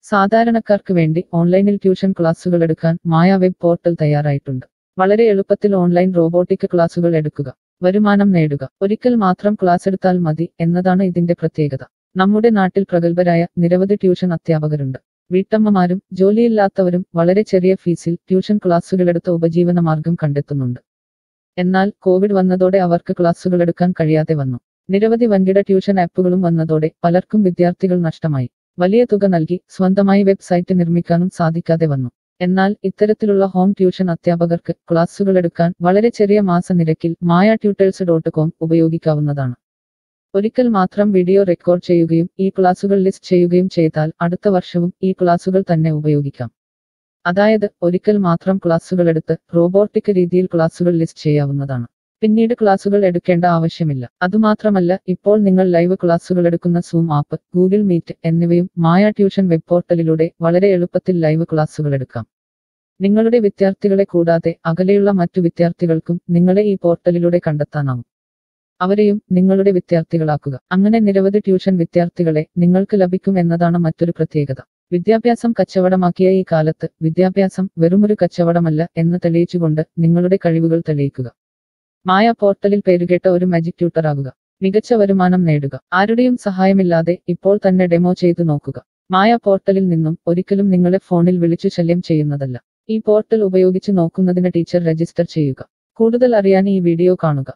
സാധാരണക്കാർക്ക് വേണ്ടി ഓൺലൈനിൽ ട്യൂഷൻ ക്ലാസുകൾ എടുക്കാൻ മായ വെബ് പോർട്ടൽ തയ്യാറായിട്ടുണ്ട് വളരെ എളുപ്പത്തിൽ ഓൺലൈൻ റോബോട്ടിക് ക്ലാസുകൾ എടുക്കുക വരുമാനം നേടുക ഒരിക്കൽ മാത്രം ക്ലാസ് എടുത്താൽ മതി എന്നതാണ് ഇതിന്റെ പ്രത്യേകത നമ്മുടെ നാട്ടിൽ പ്രഗത്ഭരായ നിരവധി ട്യൂഷൻ അധ്യാപകരുണ്ട് വീട്ടമ്മമാരും ജോലിയില്ലാത്തവരും വളരെ ചെറിയ ഫീസിൽ ട്യൂഷൻ ക്ലാസുകളെടുത്ത് ഉപജീവന മാർഗം കണ്ടെത്തുന്നുണ്ട് എന്നാൽ കോവിഡ് വന്നതോടെ അവർക്ക് ക്ലാസുകൾ എടുക്കാൻ കഴിയാതെ വന്നു നിരവധി വൻകിട ട്യൂഷൻ ആപ്പുകളും വന്നതോടെ പലർക്കും വിദ്യാർത്ഥികൾ നഷ്ടമായി വലിയ തുക നൽകി സ്വന്തമായി വെബ്സൈറ്റ് നിർമ്മിക്കാനും സാധിക്കാതെ വന്നു എന്നാൽ ഇത്തരത്തിലുള്ള ഹോം ട്യൂഷൻ അധ്യാപകർക്ക് ക്ലാസുകൾ എടുക്കാൻ വളരെ ചെറിയ മാസ നിരക്കിൽ മായ ട്യൂട്ടേഴ്സ് ഡോട്ട് കോം ഉപയോഗിക്കാവുന്നതാണ് ഒരിക്കൽ മാത്രം വീഡിയോ റെക്കോർഡ് ചെയ്യുകയും ഈ ക്ലാസുകൾ ലിസ്റ്റ് ചെയ്യുകയും ചെയ്താൽ അടുത്ത വർഷവും ഈ ക്ലാസുകൾ തന്നെ ഉപയോഗിക്കാം അതായത് ഒരിക്കൽ മാത്രം ക്ലാസുകൾ എടുത്ത് റോബോട്ടിക് രീതിയിൽ ക്ലാസുകൾ ലിസ്റ്റ് ചെയ്യാവുന്നതാണ് പിന്നീട് ക്ലാസുകൾ എടുക്കേണ്ട ആവശ്യമില്ല അതുമാത്രമല്ല ഇപ്പോൾ നിങ്ങൾ ലൈവ് ക്ലാസുകൾ എടുക്കുന്ന സൂം ആപ്പ് ഗൂഗിൾ മീറ്റ് എന്നിവയും മായ ട്യൂഷൻ വെബ് പോർട്ടലിലൂടെ വളരെ എളുപ്പത്തിൽ ലൈവ് ക്ലാസുകൾ എടുക്കാം നിങ്ങളുടെ വിദ്യാർത്ഥികളെ കൂടാതെ അകലെയുള്ള മറ്റു വിദ്യാർത്ഥികൾക്കും നിങ്ങളെ ഈ പോർട്ടലിലൂടെ കണ്ടെത്താനാവും അവരെയും നിങ്ങളുടെ വിദ്യാർത്ഥികളാക്കുക അങ്ങനെ നിരവധി ട്യൂഷൻ വിദ്യാർത്ഥികളെ നിങ്ങൾക്ക് ലഭിക്കും എന്നതാണ് മറ്റൊരു പ്രത്യേകത വിദ്യാഭ്യാസം കച്ചവടമാക്കിയ ഈ കാലത്ത് വിദ്യാഭ്യാസം വെറുമൊരു കച്ചവടമല്ല എന്ന് തെളിയിച്ചുകൊണ്ട് നിങ്ങളുടെ കഴിവുകൾ തെളിയിക്കുക മായ പോർട്ടലിൽ പേരുകേട്ട ഒരു മാജിക് ട്യൂട്ടർ ആകുക മികച്ച വരുമാനം നേടുക ആരുടെയും സഹായമില്ലാതെ ഇപ്പോൾ തന്നെ ഡെമോ ചെയ്തു നോക്കുക മായ പോർട്ടലിൽ നിന്നും ഒരിക്കലും നിങ്ങളെ ഫോണിൽ വിളിച്ചു ശല്യം ചെയ്യുന്നതല്ല ഈ പോർട്ടൽ ഉപയോഗിച്ച് നോക്കുന്നതിന് ടീച്ചർ രജിസ്റ്റർ ചെയ്യുക കൂടുതൽ അറിയാൻ ഈ വീഡിയോ കാണുക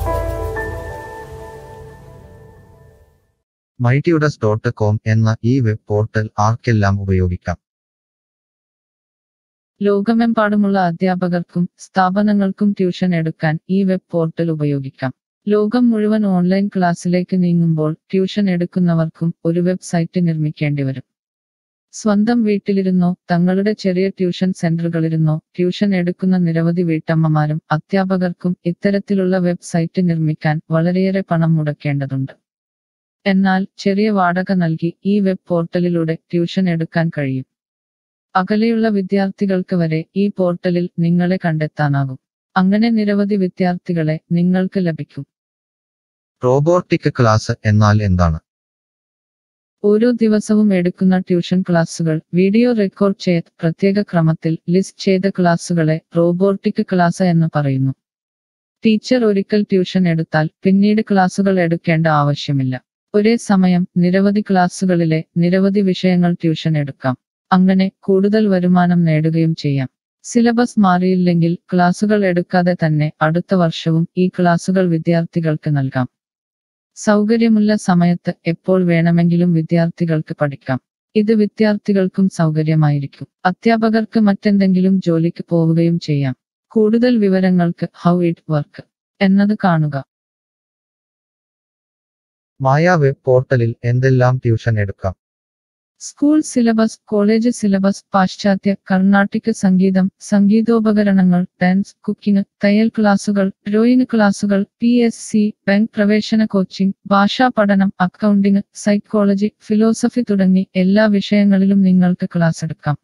മൈറ്റിയുഡസ് ഡോട്ട് കോം എന്ന ഈ വെബ് പോർട്ടൽ ആർക്കെല്ലാം ഉപയോഗിക്കാം ലോകമെമ്പാടുമുള്ള അധ്യാപകർക്കും സ്ഥാപനങ്ങൾക്കും ട്യൂഷൻ എടുക്കാൻ ഈ വെബ് പോർട്ടൽ ഉപയോഗിക്കാം ലോകം മുഴുവൻ ഓൺലൈൻ ക്ലാസ്സിലേക്ക് നീങ്ങുമ്പോൾ ട്യൂഷൻ എടുക്കുന്നവർക്കും ഒരു വെബ്സൈറ്റ് നിർമ്മിക്കേണ്ടി വരും സ്വന്തം വീട്ടിലിരുന്നോ തങ്ങളുടെ ചെറിയ ട്യൂഷൻ സെന്ററുകളിരുന്നോ ട്യൂഷൻ എടുക്കുന്ന നിരവധി വീട്ടമ്മമാരും അധ്യാപകർക്കും ഇത്തരത്തിലുള്ള വെബ്സൈറ്റ് നിർമ്മിക്കാൻ വളരെയേറെ പണം മുടക്കേണ്ടതുണ്ട് എന്നാൽ ചെറിയ വാടക നൽകി ഈ വെബ് പോർട്ടലിലൂടെ ട്യൂഷൻ എടുക്കാൻ കഴിയും അകലെയുള്ള വിദ്യാർത്ഥികൾക്ക് വരെ ഈ പോർട്ടലിൽ നിങ്ങളെ കണ്ടെത്താനാകും അങ്ങനെ നിരവധി വിദ്യാർത്ഥികളെ നിങ്ങൾക്ക് ലഭിക്കും റോബോട്ടിക് ക്ലാസ് എന്നാൽ എന്താണ് ഓരോ ദിവസവും എടുക്കുന്ന ട്യൂഷൻ ക്ലാസുകൾ വീഡിയോ റെക്കോർഡ് ചെയ്ത് പ്രത്യേക ക്രമത്തിൽ ലിസ്റ്റ് ചെയ്ത ക്ലാസുകളെ റോബോട്ടിക് ക്ലാസ് എന്ന് പറയുന്നു ടീച്ചർ ഒരിക്കൽ ട്യൂഷൻ എടുത്താൽ പിന്നീട് ക്ലാസുകൾ എടുക്കേണ്ട ആവശ്യമില്ല ഒരേ സമയം നിരവധി ക്ലാസുകളിലെ നിരവധി വിഷയങ്ങൾ ട്യൂഷൻ എടുക്കാം അങ്ങനെ കൂടുതൽ വരുമാനം നേടുകയും ചെയ്യാം സിലബസ് മാറിയില്ലെങ്കിൽ ക്ലാസുകൾ എടുക്കാതെ തന്നെ അടുത്ത വർഷവും ഈ ക്ലാസുകൾ വിദ്യാർത്ഥികൾക്ക് നൽകാം സൗകര്യമുള്ള സമയത്ത് എപ്പോൾ വേണമെങ്കിലും വിദ്യാർത്ഥികൾക്ക് പഠിക്കാം ഇത് വിദ്യാർത്ഥികൾക്കും സൗകര്യമായിരിക്കും അധ്യാപകർക്ക് മറ്റെന്തെങ്കിലും ജോലിക്ക് പോവുകയും ചെയ്യാം കൂടുതൽ വിവരങ്ങൾക്ക് ഹൗ ഇറ്റ് വർക്ക് എന്നത് കാണുക മായ വെബ് പോർട്ടലിൽ എന്തെല്ലാം ട്യൂഷൻ എടുക്കാം സ്കൂൾ സിലബസ് കോളേജ് സിലബസ് പാശ്ചാത്യ കർണാട്ടിക് സംഗീതം സംഗീതോപകരണങ്ങൾ ഡാൻസ് കുക്കിംഗ് തയ്യൽ ക്ലാസുകൾ ഡ്രോയിങ് ക്ലാസുകൾ പി എസ് സി ബാങ്ക് പ്രവേശന കോച്ചിംഗ് ഭാഷാ പഠനം അക്കൗണ്ടിംഗ് സൈക്കോളജി ഫിലോസഫി തുടങ്ങി എല്ലാ വിഷയങ്ങളിലും നിങ്ങൾക്ക് ക്ലാസ് എടുക്കാം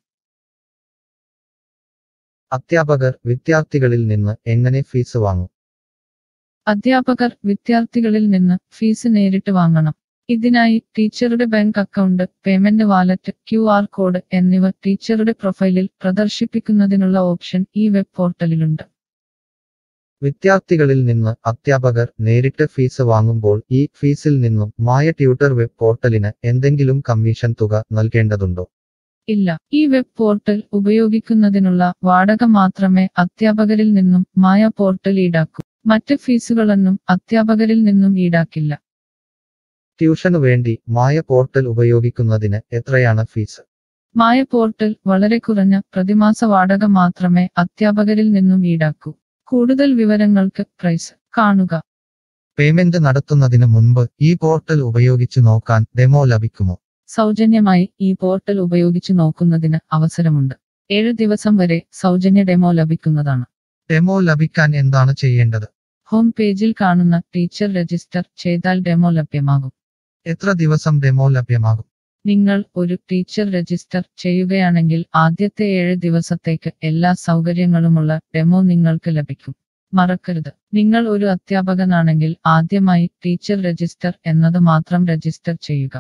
അധ്യാപകർ വിദ്യാർത്ഥികളിൽ നിന്ന് എങ്ങനെ ഫീസ് വാങ്ങും അധ്യാപകർ വിദ്യാർത്ഥികളിൽ നിന്ന് ഫീസ് നേരിട്ട് വാങ്ങണം ഇതിനായി ടീച്ചറുടെ bank account payment wallet Q R code എന്നിവ ടീച്ചറുടെ പ്രൊഫൈലിൽ പ്രദർശിപ്പിക്കുന്നതിനുള്ള ഓപ്ഷൻ ഈ വെബ് പോർട്ടലിലുണ്ട് വിദ്യാർത്ഥികളിൽ നിന്ന് അധ്യാപകർ നേരിട്ട് ഫീസ് വാങ്ങുമ്പോൾ ഈ ഫീസിൽ നിന്നും മായ ട്യൂട്ടർ വെബ് പോർട്ടലിന് എന്തെങ്കിലും കമ്മീഷൻ തുക നൽകേണ്ടതുണ്ടോ ഇല്ല ഈ വെബ് പോർട്ടൽ ഉപയോഗിക്കുന്നതിനുള്ള വാടക മാത്രമേ അധ്യാപകരിൽ നിന്നും മായ പോർട്ടൽ ഈടാക്കൂ മറ്റ് ഫീസുകളൊന്നും അധ്യാപകരിൽ നിന്നും ഈടാക്കില്ല ട്യൂഷനു വേണ്ടി മായ പോർട്ടൽ ഉപയോഗിക്കുന്നതിന് എത്രയാണ് ഫീസ് മായ പോർട്ടൽ വളരെ കുറഞ്ഞ പ്രതിമാസ വാടക മാത്രമേ അധ്യാപകരിൽ നിന്നും ഈടാക്കൂ കൂടുതൽ വിവരങ്ങൾക്ക് പ്രൈസ് കാണുക പേയ്മെന്റ് നടത്തുന്നതിന് മുൻപ് ഈ പോർട്ടൽ ഉപയോഗിച്ചു നോക്കാൻ ഡെമോ ലഭിക്കുമോ സൗജന്യമായി ഈ പോർട്ടൽ ഉപയോഗിച്ച് നോക്കുന്നതിന് അവസരമുണ്ട് ഏഴ് ദിവസം വരെ സൗജന്യ ഡെമോ ലഭിക്കുന്നതാണ് ഡെമോ ലഭിക്കാൻ എന്താണ് ചെയ്യേണ്ടത് ഹോം പേജിൽ കാണുന്ന ടീച്ചർ രജിസ്റ്റർ ചെയ്താൽ ഡെമോ ലഭ്യമാകും എത്ര ദിവസം ഡെമോ ലഭ്യമാകും നിങ്ങൾ ഒരു ടീച്ചർ രജിസ്റ്റർ ചെയ്യുകയാണെങ്കിൽ ആദ്യത്തെ ഏഴ് ദിവസത്തേക്ക് എല്ലാ സൗകര്യങ്ങളുമുള്ള ഡെമോ നിങ്ങൾക്ക് ലഭിക്കും മറക്കരുത് നിങ്ങൾ ഒരു അധ്യാപകനാണെങ്കിൽ ആദ്യമായി ടീച്ചർ രജിസ്റ്റർ എന്നത് മാത്രം രജിസ്റ്റർ ചെയ്യുക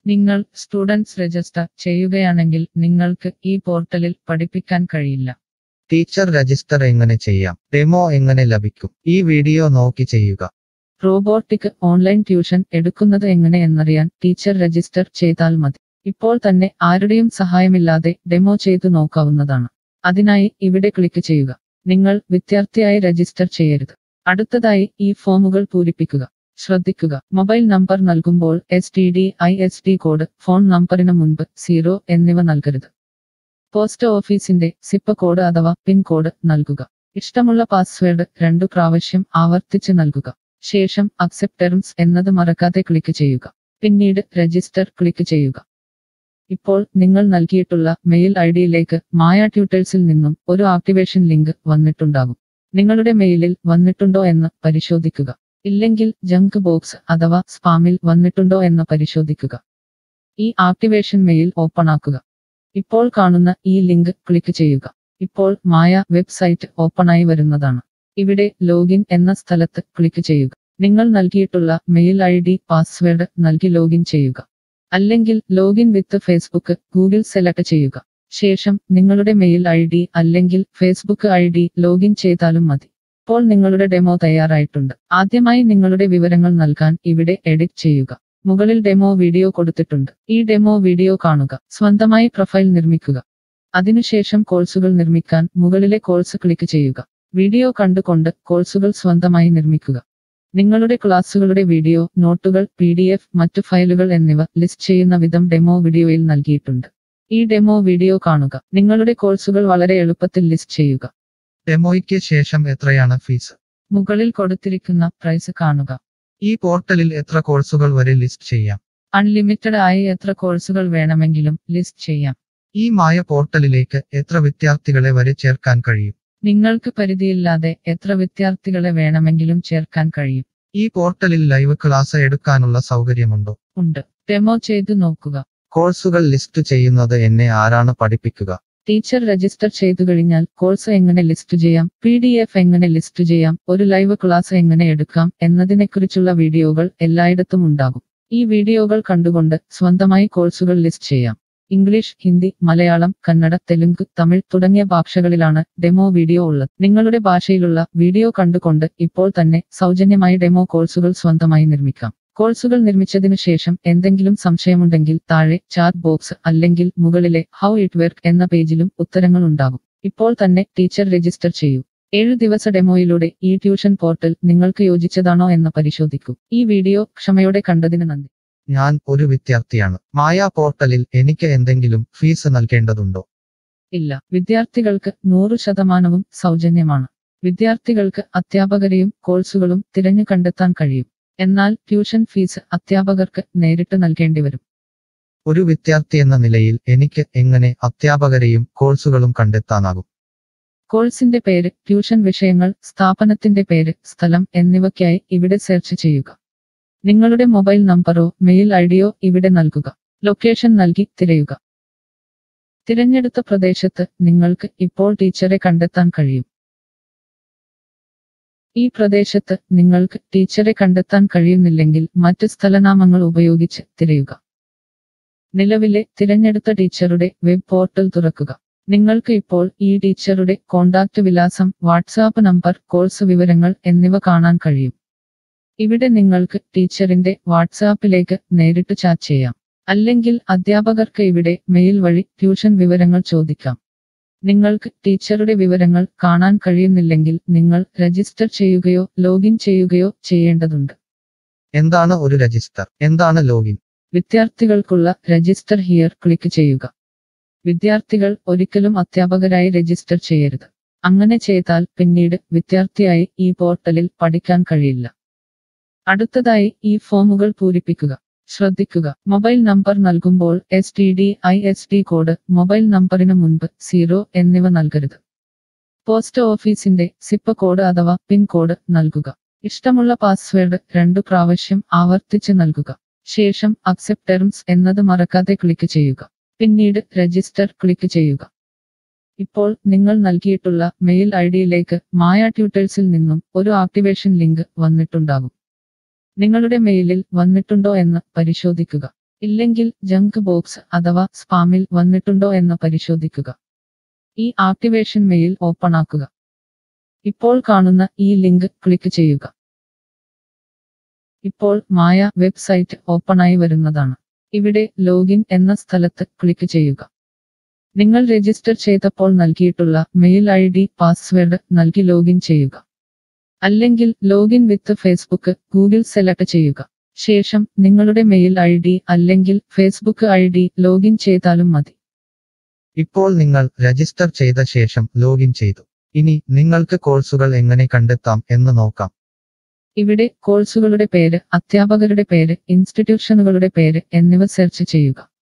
നിങ്ങൾ സ്റ്റുഡൻസ് രജിസ്റ്റർ ചെയ്യുകയാണെങ്കിൽ നിങ്ങൾക്ക് ഈ പോർട്ടലിൽ പഠിപ്പിക്കാൻ കഴിയില്ല ടീച്ചർ രജിസ്റ്റർ എങ്ങനെ ചെയ്യാം ഡെമോ എങ്ങനെ ലഭിക്കും ഈ വീഡിയോ നോക്കി ചെയ്യുക റോബോട്ടിക് ഓൺലൈൻ ട്യൂഷൻ എടുക്കുന്നത് എങ്ങനെ എന്നറിയാൻ ടീച്ചർ രജിസ്റ്റർ ചെയ്താൽ മതി ഇപ്പോൾ തന്നെ ആരുടെയും സഹായമില്ലാതെ ഡെമോ ചെയ്തു നോക്കാവുന്നതാണ് അതിനായി ഇവിടെ ക്ലിക്ക് ചെയ്യുക നിങ്ങൾ വിദ്യാർത്ഥിയായി രജിസ്റ്റർ ചെയ്യരുത് അടുത്തതായി ഈ ഫോമുകൾ പൂരിപ്പിക്കുക ശ്രദ്ധിക്കുക മൊബൈൽ നമ്പർ നൽകുമ്പോൾ S T D I S D code phone നമ്പറിന് മുൻപ് സീറോ എന്നിവ നൽകരുത് പോസ്റ്റ് ഓഫീസിന്റെ സിപ്പ് കോഡ് അഥവാ പിൻ കോഡ് നൽകുക ഇഷ്ടമുള്ള പാസ്വേഡ് രണ്ടു പ്രാവശ്യം ആവർത്തിച്ച് നൽകുക ശേഷം അക്സെപ്റ്റ് ടെർംസ് എന്നത് മറക്കാതെ ക്ലിക്ക് ചെയ്യുക പിന്നീട് രജിസ്റ്റർ ക്ലിക്ക് ചെയ്യുക ഇപ്പോൾ നിങ്ങൾ നൽകിയിട്ടുള്ള മെയിൽ ഐ ഡിയിലേക്ക് മായ ട്യൂട്ടേഴ്സിൽ നിന്നും ഒരു ആക്ടിവേഷൻ ലിങ്ക് വന്നിട്ടുണ്ടാകും നിങ്ങളുടെ മെയിലിൽ വന്നിട്ടുണ്ടോ എന്ന് പരിശോധിക്കുക ഇല്ലെങ്കിൽ ജങ്ക് ബോക്സ് അഥവാ സ്പാമിൽ വന്നിട്ടുണ്ടോ എന്ന് പരിശോധിക്കുക ഈ ആക്ടിവേഷൻ മെയിൽ ഓപ്പൺ ആക്കുക ഇപ്പോൾ കാണുന്ന ഈ ലിങ്ക് ക്ലിക്ക് ചെയ്യുക ഇപ്പോൾ മായ വെബ്സൈറ്റ് ഓപ്പണായി വരുന്നതാണ് ഇവിടെ ലോഗിൻ എന്ന സ്ഥലത്ത് ക്ലിക്ക് ചെയ്യുക നിങ്ങൾ നൽകിയിട്ടുള്ള മെയിൽ ഐ ഡി പാസ്വേഡ് നൽകി ലോഗിൻ ചെയ്യുക അല്ലെങ്കിൽ login with Facebook Google select ചെയ്യുക ശേഷം നിങ്ങളുടെ മെയിൽ ഐ ഡി അല്ലെങ്കിൽ ഫേസ്ബുക്ക് ഐ ഡി ലോഗിൻ ചെയ്താലും മതി ഇപ്പോൾ നിങ്ങളുടെ ഡെമോ തയ്യാറായിട്ടുണ്ട് ആദ്യമായി നിങ്ങളുടെ വിവരങ്ങൾ നൽകാൻ ഇവിടെ എഡിറ്റ് ചെയ്യുക മുകളിൽ ഡെമോ വീഡിയോ കൊടുത്തിട്ടുണ്ട് ഈ ഡെമോ വീഡിയോ കാണുക സ്വന്തമായി പ്രൊഫൈൽ നിർമ്മിക്കുക അതിനുശേഷം കോഴ്സുകൾ നിർമ്മിക്കാൻ മുകളിലെ കോഴ്സ് ക്ലിക്ക് ചെയ്യുക വീഡിയോ കണ്ടുകൊണ്ട് കോഴ്സുകൾ സ്വന്തമായി നിർമ്മിക്കുക നിങ്ങളുടെ ക്ലാസ്സുകളുടെ വീഡിയോ നോട്ടുകൾ പി ഡി എഫ് മറ്റു ഫയലുകൾ എന്നിവ ലിസ്റ്റ് ചെയ്യുന്ന വിധം ഡെമോ വീഡിയോയിൽ നൽകിയിട്ടുണ്ട് ഈ ഡെമോ വീഡിയോ കാണുക നിങ്ങളുടെ കോഴ്സുകൾ വളരെ എളുപ്പത്തിൽ ലിസ്റ്റ് ചെയ്യുക ഡെമോയ്ക്ക് ശേഷം എത്രയാണ് ഫീസ് മുകളിൽ കൊടുത്തിരിക്കുന്ന പ്രൈസ് കാണുക ഈ പോർട്ടലിൽ എത്ര കോഴ്സുകൾ വരെ ലിസ്റ്റ് ചെയ്യാം അൺലിമിറ്റഡ് ആയി എത്ര കോഴ്സുകൾ വേണമെങ്കിലും ലിസ്റ്റ് ചെയ്യാം ഈ മായ പോർട്ടലിലേക്ക് എത്ര വിദ്യാർത്ഥികളെ വരെ ചേർക്കാൻ കഴിയും നിങ്ങൾക്ക് പരിധിയില്ലാതെ എത്ര വിദ്യാർത്ഥികളെ വേണമെങ്കിലും ചേർക്കാൻ കഴിയും ഈ പോർട്ടലിൽ ലൈവ് ക്ലാസ് എടുക്കാനുള്ള സൗകര്യമുണ്ടോ ഉണ്ട് ഡെമോ ചെയ്തു നോക്കുക കോഴ്സുകൾ ലിസ്റ്റ് ചെയ്യുന്നത് എന്നെ ആരാണ് പഠിപ്പിക്കുക ടീച്ചർ രജിസ്റ്റർ ചെയ്തു കഴിഞ്ഞാൽ കോഴ്സ് എങ്ങനെ ലിസ്റ്റ് ചെയ്യാം പി ഡി എഫ് എങ്ങനെ ലിസ്റ്റ് ചെയ്യാം ഒരു ലൈവ് ക്ലാസ് എങ്ങനെ എടുക്കാം എന്നതിനെക്കുറിച്ചുള്ള വീഡിയോകൾ എല്ലായിടത്തും ഉണ്ടാകും ഈ വീഡിയോകൾ കണ്ടുകൊണ്ട് സ്വന്തമായി കോഴ്സുകൾ ലിസ്റ്റ് ചെയ്യാം ഇംഗ്ലീഷ് ഹിന്ദി മലയാളം കന്നഡ തെലുങ്ക് തമിഴ് തുടങ്ങിയ ഭാഷകളിലാണ് ഡെമോ വീഡിയോ ഉള്ളത് നിങ്ങളുടെ ഭാഷയിലുള്ള വീഡിയോ കണ്ടുകൊണ്ട് ഇപ്പോൾ തന്നെ സൗജന്യമായി ഡെമോ കോഴ്സുകൾ സ്വന്തമായി നിർമ്മിക്കാം കോഴ്സുകൾ നിർമ്മിച്ചതിനു ശേഷം എന്തെങ്കിലും സംശയമുണ്ടെങ്കിൽ താഴെ ചാറ്റ് ബോക്സ് അല്ലെങ്കിൽ മുകളിലെ ഹൗ ഇറ്റ് വർക്ക് എന്ന പേജിലും ഉത്തരങ്ങൾ ഉണ്ടാകും ഇപ്പോൾ തന്നെ ടീച്ചർ രജിസ്റ്റർ ചെയ്യൂ ഏഴു ദിവസ ഡെമോയിലൂടെ ഈ ട്യൂഷൻ പോർട്ടൽ നിങ്ങൾക്ക് യോജിച്ചതാണോ എന്ന് പരിശോധിക്കൂ ഈ വീഡിയോ ക്ഷമയോടെ കണ്ടതിന് നന്ദി ഞാൻ ഒരു വിദ്യാർത്ഥിയാണ് മായ പോർട്ടലിൽ എനിക്ക് എന്തെങ്കിലും ഫീസ് നൽകേണ്ടതുണ്ടോ ഇല്ല വിദ്യാർത്ഥികൾക്ക് നൂറ് ശതമാനവും സൗജന്യമാണ് വിദ്യാർത്ഥികൾക്ക് അധ്യാപകരെയും കോഴ്സുകളും തിരഞ്ഞു കണ്ടെത്താൻ കഴിയും എന്നാൽ ട്യൂഷൻ ഫീസ് അധ്യാപകർക്ക് നേരിട്ട് നൽകേണ്ടി വരും ഒരു വിദ്യാർത്ഥി എന്ന നിലയിൽ എനിക്ക് എങ്ങനെ അധ്യാപകരെയും കോഴ്സുകളും കണ്ടെത്താനാകും കോഴ്സിന്റെ പേര് ട്യൂഷൻ വിഷയങ്ങൾ സ്ഥാപനത്തിന്റെ പേര് സ്ഥലം എന്നിവയ്ക്കായി ഇവിടെ സെർച്ച് ചെയ്യുക നിങ്ങളുടെ മൊബൈൽ നമ്പറോ മെയിൽ ഐഡിയോ ഇവിടെ നൽകുക ലൊക്കേഷൻ നൽകി തിരയുക തിരഞ്ഞെടുത്ത പ്രദേശത്ത് നിങ്ങൾക്ക് ഇപ്പോൾ ടീച്ചറെ കണ്ടെത്താൻ കഴിയും ഈ പ്രദേശത്ത് നിങ്ങൾക്ക് ടീച്ചറെ കണ്ടെത്താൻ കഴിയുന്നില്ലെങ്കിൽ മറ്റ് സ്ഥലനാമങ്ങൾ ഉപയോഗിച്ച് തിരയുക നിലവിലെ തിരഞ്ഞെടുത്ത ടീച്ചറുടെ വെബ് പോർട്ടൽ തുറക്കുക നിങ്ങൾക്ക് ഇപ്പോൾ ഈ ടീച്ചറുടെ കോണ്ടാക്ട് വിലാസം വാട്സാപ്പ് നമ്പർ കോഴ്സ് വിവരങ്ങൾ എന്നിവ കാണാൻ കഴിയും ഇവിടെ നിങ്ങൾക്ക് ടീച്ചറിന്റെ വാട്സാപ്പിലേക്ക് നേരിട്ട് ചാറ്റ് ചെയ്യാം അല്ലെങ്കിൽ അധ്യാപകർക്ക് ഇവിടെ മെയിൽ വഴി ട്യൂഷൻ വിവരങ്ങൾ ചോദിക്കാം നിങ്ങൾക്ക് ടീച്ചറുടെ വിവരങ്ങൾ കാണാൻ കഴിയുന്നില്ലെങ്കിൽ നിങ്ങൾ രജിസ്റ്റർ ചെയ്യുകയോ ലോഗിൻ ചെയ്യുകയോ ചെയ്യേണ്ടതുണ്ട് എന്താണ് ഒരു രജിസ്റ്റർ എന്താണ് ലോഗിൻ വിദ്യാർത്ഥികൾക്കുള്ള രജിസ്റ്റർ ഹിയർ ക്ലിക്ക് ചെയ്യുക വിദ്യാർത്ഥികൾ ഒരിക്കലും അധ്യാപകരായി രജിസ്റ്റർ ചെയ്യരുത് അങ്ങനെ ചെയ്താൽ പിന്നീട് വിദ്യാർത്ഥിയായി ഈ പോർട്ടലിൽ പഠിക്കാൻ കഴിയില്ല അടുത്തതായി ഈ ഫോമുകൾ പൂരിപ്പിക്കുക ശ്രദ്ധിക്കുക മൊബൈൽ നമ്പർ നൽകുമ്പോൾ S T D I S D code mobile നമ്പറിന് മുൻപ് സീറോ എന്നിവ നൽകരുത് പോസ്റ്റ് ഓഫീസിന്റെ സിപ്പ് കോഡ് അഥവാ പിൻ കോഡ് നൽകുക ഇഷ്ടമുള്ള പാസ്വേഡ് രണ്ടു പ്രാവശ്യം ആവർത്തിച്ച് നൽകുക ശേഷം അക്സെപ്റ്റ് ടെർംസ് എന്നത് മറക്കാതെ ക്ലിക്ക് ചെയ്യുക പിന്നീട് രജിസ്റ്റർ ക്ലിക്ക് ചെയ്യുക ഇപ്പോൾ നിങ്ങൾ നൽകിയിട്ടുള്ള മെയിൽ ഐ ഡിയിലേക്ക് മായ ട്യൂട്ടേഴ്സിൽ നിന്നും ഒരു ആക്ടിവേഷൻ ലിങ്ക് വന്നിട്ടുണ്ടാകും നിങ്ങളുടെ മെയിലിൽ വന്നിട്ടുണ്ടോ എന്ന് പരിശോധിക്കുക ഇല്ലെങ്കിൽ ജങ്ക് ബോക്സ് അഥവാ സ്പാമിൽ വന്നിട്ടുണ്ടോ എന്ന് പരിശോധിക്കുക ഈ ആക്ടിവേഷൻ മെയിൽ ഓപ്പൺ ആക്കുക ഇപ്പോൾ കാണുന്ന ഈ ലിങ്ക് ക്ലിക്ക് ചെയ്യുക ഇപ്പോൾ മായ വെബ്സൈറ്റ് ഓപ്പണായി വരുന്നതാണ് ഇവിടെ ലോഗിൻ എന്ന സ്ഥലത്ത് ക്ലിക്ക് ചെയ്യുക നിങ്ങൾ രജിസ്റ്റർ ചെയ്തപ്പോൾ നൽകിയിട്ടുള്ള മെയിൽ ഐ ഡി പാസ്വേഡ് നൽകി ലോഗിൻ ചെയ്യുക അല്ലെങ്കിൽ login with Facebook Google select ചെയ്യുക ശേഷം നിങ്ങളുടെ മെയിൽ ഐ ഡി അല്ലെങ്കിൽ ഫേസ്ബുക്ക് ഐ ഡി ലോഗിൻ ചെയ്താലും മതി ഇപ്പോൾ നിങ്ങൾ രജിസ്റ്റർ ചെയ്ത ശേഷം ലോഗിൻ ചെയ്തു ഇനി നിങ്ങൾക്ക് കോഴ്സുകൾ എങ്ങനെ കണ്ടെത്താം എന്ന് നോക്കാം ഇവിടെ കോഴ്സുകളുടെ പേര് അധ്യാപകരുടെ പേര് ഇൻസ്റ്റിറ്റ്യൂഷനുകളുടെ പേര് എന്നിവ സെർച്ച് ചെയ്യുക